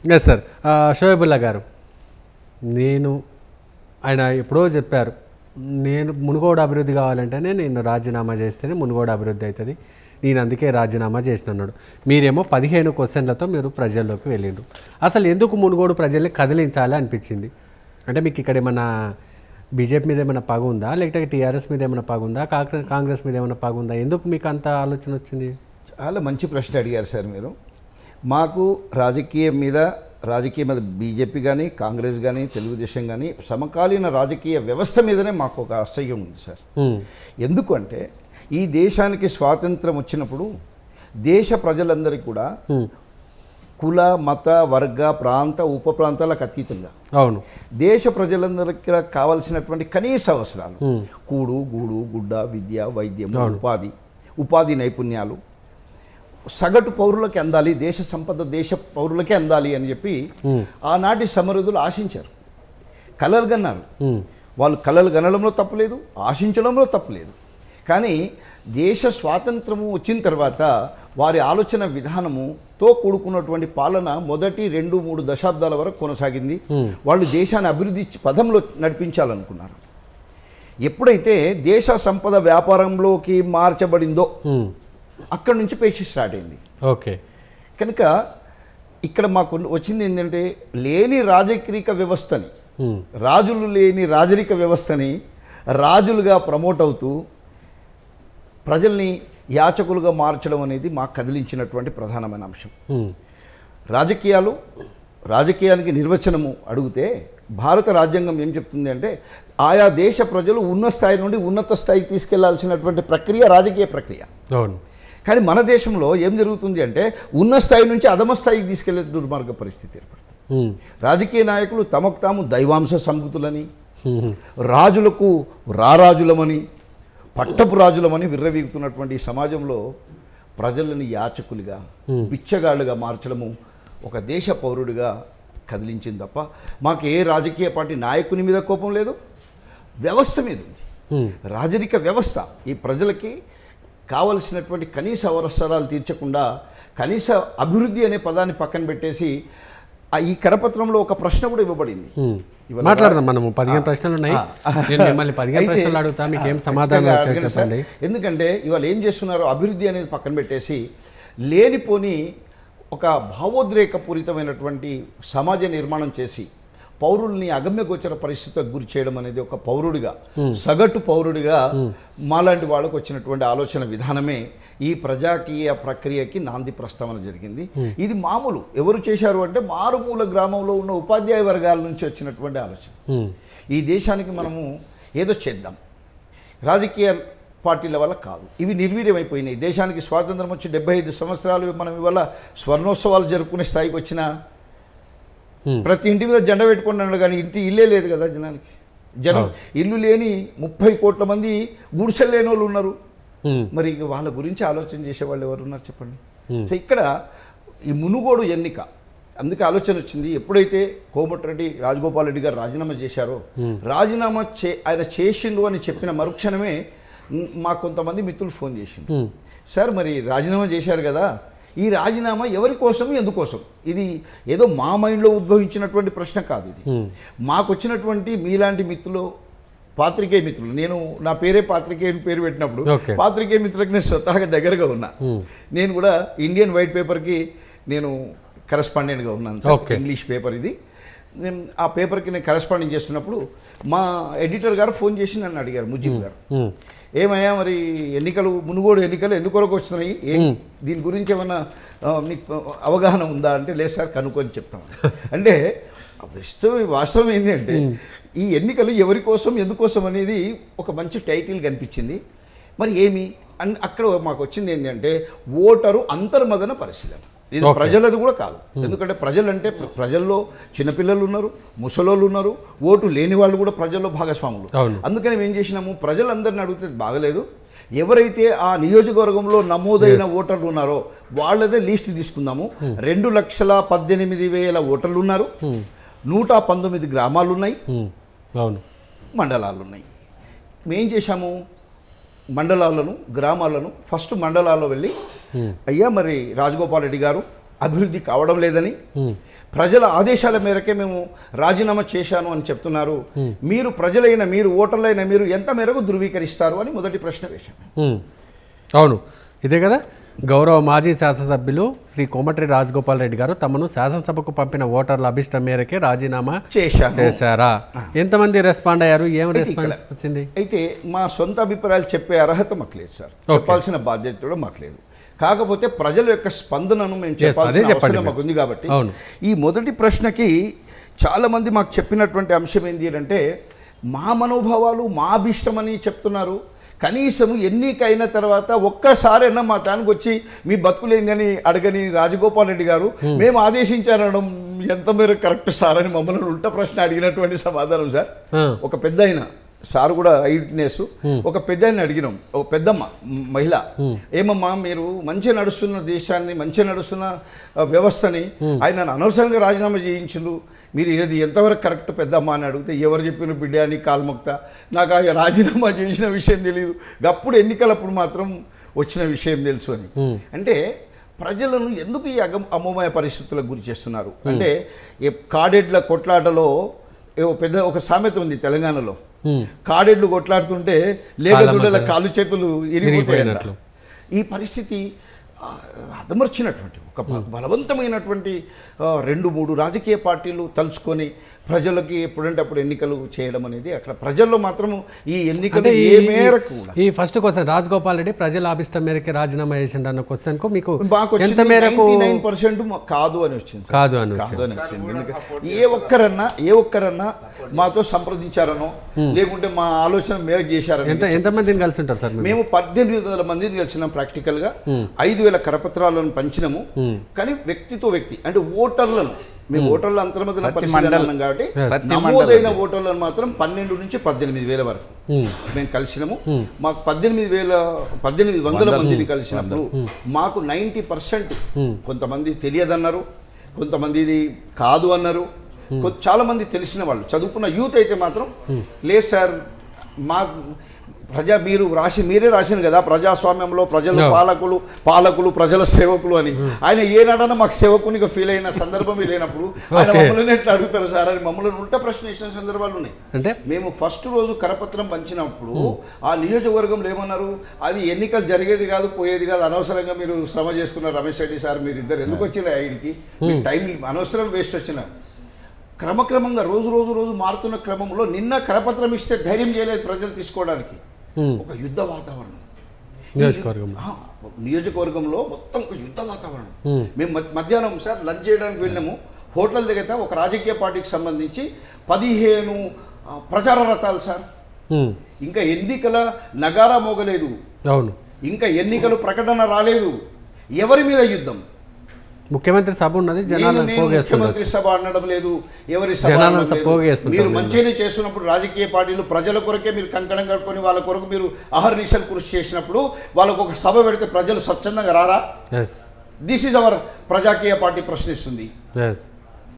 Yes sir Shoaibullah గారు నేను ఆయన ఎప్పుడో చెప్పారు నేను మునుగోడు అభివృద్ధి కావాలంటేనే నేను రాజీనామా చేస్తేనే మునుగోడు అభివృద్ధి అవుతుంది నేను అందుకే రాజీనామా చేసిన అన్నాడు మీరేమో పదిహేను క్వశ్చన్లతో మీరు ప్రజల్లోకి వెళ్ళిండ్రు అసలు ఎందుకు మునుగోడు ప్రజల్ని కదిలించాలి అనిపించింది అంటే మీకు ఇక్కడ ఏమన్నా బీజేపీ మీద ఏమైనా పగ ఉందా లేకపోతే టీఆర్ఎస్ మీద ఏమైనా పగ ఉందా కాంగ్రెస్ కాంగ్రెస్ మీద ఏమైనా పగ ఉందా ఎందుకు మీకు అంత ఆలోచన వచ్చింది చాలా మంచి ప్రశ్న అడిగారు సార్ మీరు మాకు రాజకీయం మీద రాజకీయం మీద బీజేపీ కానీ కాంగ్రెస్ కానీ తెలుగుదేశం కానీ సమకాలీన రాజకీయ వ్యవస్థ మీదనే మాకు ఒక అసహ్యం ఉంది సార్ హ్మ్. ఎందుకంటే ఈ దేశానికి స్వాతంత్రం వచ్చినప్పుడు దేశ ప్రజలందరికీ కూడా హ్మ్. కుల మత వర్గ ప్రాంత ఉప ప్రాంతాలకు అతీతంగా అవును దేశ ప్రజలందరికీ కావాల్సినటువంటి కనీస అవసరాలు కూడు గూడు గుడ్డ విద్య వైద్యం ఉపాధి ఉపాధి నైపుణ్యాలు సగటు పౌరులకి అందాలి దేశ సంపద దేశ పౌరులకే అందాలి అని చెప్పి ఆనాటి సమరుదులు ఆశించారు కలలు కన్నారు వాళ్ళు కలలు కనడంలో తప్పులేదు ఆశించడంలో తప్పులేదు కానీ దేశ స్వాతంత్రము వచ్చిన తర్వాత వారి ఆలోచన విధానముతో కూడుకున్నటువంటి పాలన మొదటి రెండు మూడు దశాబ్దాల వరకు కొనసాగింది వాళ్ళు దేశాన్ని అభివృద్ధి పథంలో నడిపించాలనుకున్నారు ఎప్పుడైతే దేశ సంపద వ్యాపారంలోకి మార్చబడిందో హ్మ్. అక్కడి నుంచి పేచి స్టార్ట్ అయింది ఓకే కనుక ఇక్కడ మాకు వచ్చింది ఏంటంటే లేని రాజకీయ వ్యవస్థని హ్మ్. రాజులు లేని రాజరిక వ్యవస్థని రాజులుగా ప్రమోట్ అవుతూ ప్రజల్ని యాచకులుగా మార్చడం అనేది మాకు కదిలించినటువంటి ప్రధానమైన అంశం హ్మ్. రాజకీయాలు రాజకీయానికి నిర్వచనము అడిగితే భారత రాజ్యాంగం ఏం చెప్తుంది అంటే ఆయా దేశ ప్రజలు ఉన్న స్థాయి నుండి ఉన్నత స్థాయికి తీసుకెళ్లాల్సినటువంటి ప్రక్రియ రాజకీయ ప్రక్రియ అవును కానీ మన దేశంలో ఏం జరుగుతుంది అంటే ఉన్న స్థాయి నుంచి అధమ స్థాయికి తీసుకెళ్లే దుర్మార్గ పరిస్థితి ఏర్పడుతుంది హ్మ్. రాజకీయ నాయకులు తమకు తాము దైవాంశ సంబుతులని హ్మ్. రాజులకు రారాజులమని పట్టపు రాజులమని విర్రవీగుతున్నటువంటి ఈ సమాజంలో ప్రజలను యాచకులుగా బిచ్చగాళ్ళుగా మార్చడము ఒక దేశ పౌరుడిగా కదిలించింది తప్ప మాకు ఏ రాజకీయ పార్టీ నాయకుని మీద కోపం లేదు వ్యవస్థ మీద ఉంది హ్మ్. రాజరిక వ్యవస్థ ఈ ప్రజలకి కావలసినటువంటి కనీస అవసరాలు తీర్చకుండా కనీస అభివృద్ధి అనే పదాన్ని పక్కన పెట్టేసి ఆ ఈ కరపత్రంలో ఒక ప్రశ్న కూడా ఇవ్వబడింది హ్మ్. ఇవాళ మాట్లాడదాం మనము పదిహేను ప్రశ్నలు ఉన్నాయి ఆ. నేను మిమ్మల్ని పదిహేను అయితే, ప్రశ్నలు అడుగుతా మీకు ఏం ఆ, సమాధానం ఖచ్చితంగా వచ్చాయో అడగండి సార్. చెప్పండి ఎందుకంటే ఇవాళ ఏం చేస్తున్నారో అభివృద్ధి అనేది పక్కన పెట్టేసి లేనిపోని ఒక భావోద్రేకపూరితమైనటువంటి సమాజ నిర్మాణం చేసి పౌరుల్ని అగమ్యగోచర పరిస్థితులకు గురి చేయడం అనేది ఒక పౌరుడిగా సగటు పౌరుడిగా మాలాంటి వాళ్ళకు వచ్చినటువంటి ఆలోచన విధానమే ఈ ప్రజాకీయ ప్రక్రియకి నాంది ప్రస్తావన జరిగింది ఇది మామూలు ఎవరు చేశారు అంటే మారుమూల గ్రామంలో ఉన్న ఉపాధ్యాయ వర్గాల నుంచి వచ్చినటువంటి ఆలోచన హ్మ్. ఈ దేశానికి మనము ఏదో చేద్దాం రాజకీయ పార్టీల వల్ల కాదు ఇవి నిర్వీర్యమైపోయినాయి దేశానికి స్వాతంత్రం వచ్చి డెబ్బై ఐదు సంవత్సరాలు మనం ఇవాళ స్వర్ణోత్సవాలు జరుపుకునే స్థాయికి వచ్చిన Hmm. ప్రతి ఇంటి మీద జెండా పెట్టుకున్నాడు కానీ ఇంటి ఇల్లే లేదు కదా జనానికి జనం ఇల్లు లేని ముప్పై కోట్ల మంది గుడిసెలు లేని వాళ్ళు ఉన్నారు హ్మ్. మరి ఇక వాళ్ళ గురించి ఆలోచన చేసే వాళ్ళు ఎవరు ఉన్నారు చెప్పండి సో ఇక్కడ ఈ మునుగోడు ఎన్నిక అందుకే ఆలోచన వచ్చింది ఎప్పుడైతే కోమటిరెడ్డి రాజగోపాల్ రెడ్డి గారు రాజీనామా చేశారో రాజీనామా చే ఆయన చేసిండు అని చెప్పిన మరుక్షణమే మ్, మా కొంతమంది మిత్రులు ఫోన్ చేసిండు హ్మ్. సార్ మరి రాజీనామా చేశారు కదా ఈ రాజీనామా ఎవరి కోసం ఎందుకోసం ఇది ఏదో మా మైండ్లో ఉద్భవించినటువంటి ప్రశ్న కాదు ఇది హ్మ్. మాకు వచ్చినటువంటి మీలాంటి మిత్రులు పాత్రికేయ మిత్రులు నేను నా పేరే పాత్రికేయ అని పేరు పెట్టినప్పుడు Okay. పాత్రికేయ మిత్రులకు నేను స్వతహాగా దగ్గరగా ఉన్నా నేను కూడా ఇండియన్ వైట్ పేపర్కి నేను కరెస్పాండెంట్గా ఉన్నాను సార్. Okay. ఇంగ్లీష్ పేపర్ ఇది నేను ఆ పేపర్కి నేను కరెస్పాండింగ్ చేస్తున్నప్పుడు మా ఎడిటర్ గారు ఫోన్ చేసి నన్ను అడిగారు ముజీబ్ గారు హ్మ్. ఏమయ్యా మరి ఎన్నికలు మునుగోడు ఎన్నికలు ఎందుకు వరకు వస్తున్నాయి ఏ దీని గురించి ఏమన్నా ఆ, మీకు అవగాహన ఉందా అంటే లేదు సార్ కనుక్కొని చెప్తాం అంటే వాస్తవం వాస్తవం ఏంటి అంటే ఈ ఎన్నికలు ఎవరి కోసం ఎందుకోసం అనేది ఒక మంచి టైటిల్ కనిపించింది మరి ఏమి అన్ అక్కడ మాకు వచ్చింది ఏంటంటే ఓటరు అంతర్మదన పరిశీలన ఇది Okay. ప్రజలది కూడా కాదు ఎందుకంటే ప్రజలంటే ప్ర- ప్రజల్లో చిన్నపిల్లలు ఉన్నారు ముసలోళ్ళు ఉన్నారు ఓటు లేని వాళ్ళు కూడా ప్రజల్లో భాగస్వాములు అవును. అందుకని మేము ఏం చేసినాము ప్రజలందరిని అడిగితే బాగలేదు ఎవరైతే ఆ నియోజకవర్గంలో నమోదైన ఓటర్లు ఉన్నారో వాళ్ళదే లిస్ట్ తీసుకుందాము రెండు లక్షల పద్దెనిమిది వేల ఓటర్లు ఉన్నారు నూట పంతొమ్మిది గ్రామాలు ఉన్నాయి హ్మ్. అవును మండలాలు ఉన్నాయి మేం చేశాము మండలాలను గ్రామాలను ఫస్ట్ మండలాల్లో వెళ్ళి అయ్యా మరి రాజగోపాల్ రెడ్డి గారు అభివృద్ధి కావడం లేదని ప్రజల ఆదేశాల మేరకే మేము రాజీనామా చేశాను అని చెప్తున్నారు మీరు ప్రజలైన మీరు ఓటర్లైన మీరు ఎంత మేరకు ధృవీకరిస్తారు అని మొదటి ప్రశ్న వేశాను ఉమ్. అవును ఇదే కదా గౌరవ మాజీ శాసనసభ్యులు శ్రీ కోమటిరెడ్డి రాజగోపాల్ రెడ్డి గారు తమను శాసనసభకు పంపిన ఓటర్ల అభిష్టం మేరకే రాజీనామా చేశాను చేశారా ఎంతమంది రెస్పాండ్ అయ్యారు ఏం రెస్పాన్స్ వచ్చింది అయితే మా సొంత అభిప్రాయాలు చెప్పే అర్హత మాకు లేదు సార్ చెప్పాల్సిన బాధ్యత కూడా మాకు లేదు కాకపోతే ప్రజల యొక్క స్పందనను మేము చెప్పాల్సిన అదే చెప్పండి అవసరం మాకు ఉంది కాబట్టి అవును. ఈ మొదటి ప్రశ్నకి చాలామంది మాకు చెప్పినటువంటి అంశం ఏంటి అంటే మా మనోభావాలు మా అభిష్టమని చెప్తున్నారు కనీసం ఎన్నికైన తర్వాత ఒక్కసారైనా మా దానికి వచ్చి మీ బతుకులేందని అడగని రాజగోపాల్ రెడ్డి గారు మేము ఆదేశించారనడం ఎంత మేర కరెక్ట్ సార్ అని మమ్మల్ని ఉల్టా ప్రశ్న అడిగినటువంటి సమాధానం సార్ ఆ. ఒక పెద్ద ఆయన సార్ కూడా ఐట్నెస్ ఒక పెద్ద ఆయన అడిగినాం ఒక పెద్దమ్మ మ్, మహిళ ఏమమ్మా మీరు మంచిగా నడుస్తున్న దేశాన్ని మంచిగా నడుస్తున్న ఆ, వ్యవస్థని ఆయన అనవసరంగా రాజీనామా చేయించిండు మీరు ఏది ఎంతవరకు కరెక్ట్ పెద్దమ్మ అని అడిగితే ఎవరు చెప్పిన బిడ్డ అని కాల్మొక్త నాకు ఆ రాజీనామా చేసిన విషయం తెలియదు అప్పుడు ఎన్నికలప్పుడు మాత్రం వచ్చిన విషయం తెలుసు అని అంటే ప్రజలను ఎందుకు ఈ అగం అమోమయ పరిస్థితులకు గురి చేస్తున్నారు అంటే ఈ కాడెడ్ల కొట్లాటలో ఏవో పెద్ద ఒక సామెత ఉంది తెలంగాణలో కాడెడ్లు కొట్లాడుతుంటే లేగదుడల కాలు చేతులు ఇరిగిపోయినట్లు ఇరిగిపోయినట్లు. ఈ పరిస్థితి ఆ, అదమర్చినటువంటి ఒక బ- బలవంతమైనటువంటి ఆ, రెండు మూడు రాజకీయ పార్టీలు తలుచుకొని ప్రజలకి ఎప్పుడంటే అప్పుడు ఎన్నికలు చేయడం అనేది అక్కడ ప్రజల్లో మాత్రం ఈ ఎన్నికలు అంటే ఏ ఈ- మేరకు కూడా ఈ ఫస్ట్ క్వశ్చన్ రాజగోపాల్ రెడ్డి ప్రజల అభిష్టం మేరకే రాజీనామా చేసిండు అన్న క్వశ్చన్ కు మీకు మాకు ఎంత మేరకు నైన్ పర్సెంట్ కాదు అని వచ్చింది సార్. కాదు అని కాదు అని వచ్చింది ఎందుకంటే ఏ ఒక్కరన్నా ఏ ఒక్కరన్నా మాతో సంప్రదించారనో లేకుంటే మా ఆలోచన మేరకు చేశారని ఎంత ఎంతమందిని కలిసి ఉంటారు సార్ మీరు మేము పద్దెనిమిది వందల మందిని కలిసినాం ప్రాక్టికల్ గా ఐదు వేల కరపత్రాలను పంచినాము కానీ వ్యక్తితో వ్యక్తి అంటే ఓటర్లను మేము ఓటర్ల అంతర్మతన పరిశీలన అన్నాం కాబట్టి నమోదైన ఓటర్లను మాత్రం పన్నెండు నుంచి పద్దెనిమిది వేల వరకు మేము కలిసినాము మాకు పద్దెనిమిది వేల పద్దెనిమిది వందల మందిని కలిసినప్పుడు మాకు నైంటీ పర్సెంట్ కొంతమంది తెలియదన్నారు కొంతమంది ఇది కాదు అన్నారు కొ- చాలా మంది తెలిసిన వాళ్ళు చదువుకున్న యూత్ అయితే మాత్రం లేదు సార్ మా ప్రజా మీరు రాసి మీరే రాసింది కదా ప్రజాస్వామ్యంలో ప్రజల పాలకులు పాలకులు ప్రజల సేవకులు అని ఆయన ఏనాడన్నా మాకు సేవకునిగా ఫీల్ అయిన సందర్భం లేనప్పుడు ఆయన Okay. మమ్మల్ని ఎట్లా అడుగుతారు సార్ అని మమ్మల్ని ఉల్టా ప్రశ్న వేసిన సందర్భాలు ఉన్నాయి అంటే మేము ఫస్ట్ రోజు కరపత్రం పంచినప్పుడు ఆ నియోజకవర్గంలో ఏమన్నారు అది ఎన్నికలు జరిగేది కాదు పోయేది కాదు అనవసరంగా మీరు శ్రమ చేస్తున్నారు రమేష్ రెడ్డి సార్ మీరు ఇద్దరు ఎందుకు వచ్చిన ఐడికి మీ టైం అనవసరం వేస్ట్ వచ్చిన క్రమక్రమంగా రోజు రోజు రోజు మారుతున్న క్రమంలో నిన్న కరపత్రం ఇస్తే ధైర్యం చేయలేదు ప్రజలు తీసుకోవడానికి ఒక యుద్ధ వాతావరణం నియోజకవర్గంలో. ఆ, నియోజకవర్గంలో మొత్తం ఒక యుద్ధ వాతావరణం మేము మధ్య- మధ్యాహ్నం సార్ లంచ్ చేయడానికి వెళ్ళాము హోటల్ దగ్గర ఒక రాజకీయ పార్టీకి సంబంధించి పదిహేను ఆ, ప్రచార రథాలు సార్ ఉమ్, ఇంకా ఎన్నికల నగారా మోగలేదు అవును ఇంకా ఎన్నికలు ప్రకటన రాలేదు ఎవరి మీద యుద్ధం ముఖ్యమంత్రి సభ ఉన్నది నేను జనాలను నేను పోగేస్తున్నారు ముఖ్యమంత్రి సభ అనడం లేదు ఎవరి సభ జనాలను అనడం లేదు. పోగేస్తుంటారు మీరు వీళ్ళు. మంచిగానే చేస్తున్నప్పుడు రాజకీయ పార్టీలు ప్రజల కొరకే మీరు కంకణం కట్టుకొని వాళ్ళ కొరకు మీరు అహర్నిశలు కృషి చేసినప్పుడు వాళ్ళకు ఒక సభ పెడితే ప్రజలు స్వచ్ఛందంగా రారా yes this is our Prajakeeya party ప్రశ్నిస్తుంది ఎస్